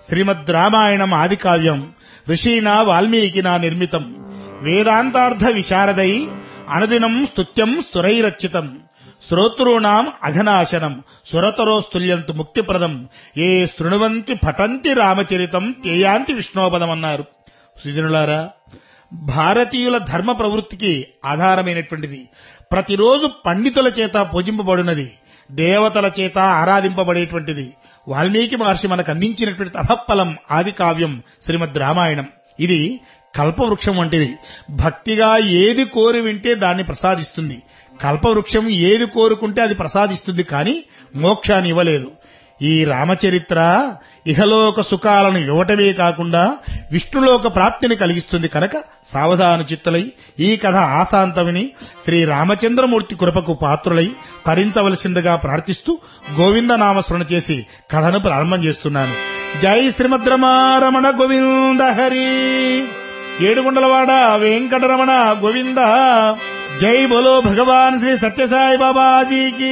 శ్రీమద్ రామాయణం ఆది కావ్యం ఋషీనా వాల్మీకినా నిర్మితం వేదాంతార్థ విశారదై అనుదినం స్తుత్యం స్తురైరచితం శ్రోతॄణాం అఘనాశనం సురతరోస్తుల్యంతు ముక్తిప్రదం ఏ శృణువంతి పఠంతి రామచరితం తేయాంతి విష్ణోపదం అన్నారు సుజనులారా భారతీయుల ధర్మ ప్రవృత్తికి ఆధారమైనటువంటిది ప్రతిరోజు పండితుల చేత పూజింపబడినది దేవతల చేత ఆరాధింపబడేటువంటిది వాల్మీకి మహర్షి మనకు అందించినటువంటి తపఫలం ఆది కావ్యం శ్రీమద్ రామాయణం ఇది కల్పవృక్షం వంటిది భక్తిగా ఏది కోరి వింటే దాన్ని ప్రసాదిస్తుంది కల్పవృక్షం ఏది కోరుకుంటే అది ప్రసాదిస్తుంది కానీ మోక్షాన్ని ఇవ్వలేదు ఈ రామచరిత్ర ఇహలోక సుఖాలను ఇవ్వటమే కాకుండా విష్ణులోక ప్రాప్తిని కలిగిస్తుంది కనుక సావధాన చిత్తులై ఈ కథ ఆశాంతమిని శ్రీ రామచంద్రమూర్తి కృపకు పాత్రులై తరించవలసిందిగా ప్రార్థిస్తూ గోవింద నామస్మరణ చేసి కథను ప్రారంభం చేస్తున్నాను జై శ్రీమద్రమారమణ గోవింద హరి ఏడుగుండలవాడ వెంకటరమణ గోవింద జై బోలో భగవాన్ శ్రీ సత్యసాయి బాబాజీకి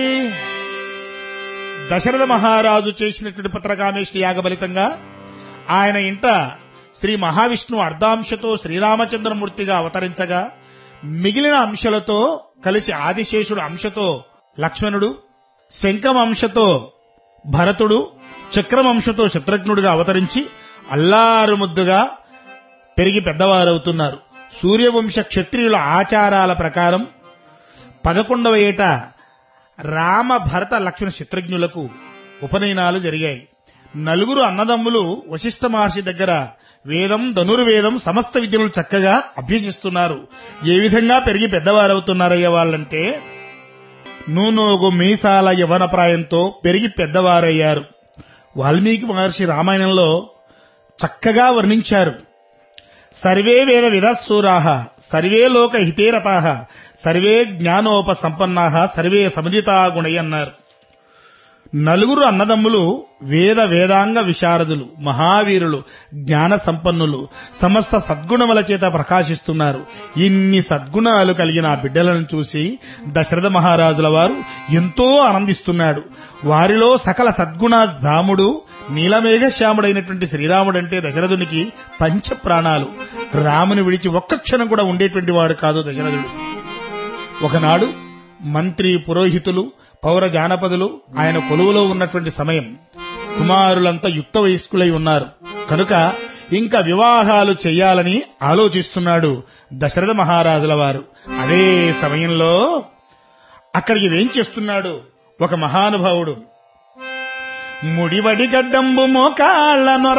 దశరథ మహారాజు చేసినటువంటి పత్రకామేష్టి యాగ ఫలితంగా ఆయన ఇంట శ్రీ మహావిష్ణువు అర్ధాంశతో శ్రీరామచంద్రమూర్తిగా అవతరించగా మిగిలిన అంశలతో కలిసి ఆదిశేషుడు అంశతో లక్ష్మణుడు శంఖం అంశతో భరతుడు చక్రం అంశతో శత్రుఘ్నుడుగా అవతరించి అల్లారు ముద్దుగా పెరిగి పెద్దవారవుతున్నారు సూర్యవంశ క్షత్రియుల ఆచారాల ప్రకారం పదకొండవ ఏట రామ భరత లక్ష్మణ శత్రుఘ్నులకు ఉపనయనాలు జరిగాయి నలుగురు అన్నదమ్ములు వశిష్ఠ మహర్షి దగ్గర వేదం ధనుర్వేదం సమస్త విద్యలు చక్కగా అభ్యసిస్తున్నారు ఏ విధంగా పెరిగి పెద్దవారవుతున్నారయ్య వాళ్ళంటే నూనోగు మీసాల యవన ప్రాయంతో పెరిగి పెద్దవారయ్యారు వాల్మీకి మహర్షి రామాయణంలో చక్కగా వర్ణించారు సర్వే వేద విదస్సూరాహ సర్వే లోక హితేరతాహ సర్వే జ్ఞానోప సంపన్నాహ సర్వే సముదితా గుణయ్య అన్నారు నలుగురు అన్నదమ్ములు వేద వేదాంగ విశారదులు మహావీరులు జ్ఞాన సంపన్నులు సమస్త సద్గుణముల చేత ప్రకాశిస్తున్నారు ఇన్ని సద్గుణాలు కలిగిన ఆ బిడ్డలను చూసి దశరథ మహారాజుల వారు ఎంతో ఆనందిస్తున్నాడు వారిలో సకల సద్గుణ ధాముడు నీలమేఘ శ్యాముడైనటువంటి శ్రీరాముడంటే దశరథునికి పంచ ప్రాణాలు రాముని విడిచి ఒక్క క్షణం కూడా ఉండేటువంటి వాడు కాదు దశరథుడు ఒకనాడు మంత్రి పురోహితులు పౌర జానపదులు ఆయన కొలువులో ఉన్నటువంటి సమయం కుమారులంతా యుక్త వయస్కులై ఉన్నారు కనుక ఇంకా వివాహాలు చెయ్యాలని ఆలోచిస్తున్నాడు దశరథ మహారాజుల వారు అదే సమయంలో అక్కడికి వేం చేస్తున్నాడు ఒక మహానుభావుడు ముడివడి గడ్డంబు మోకాళ్ళ నొర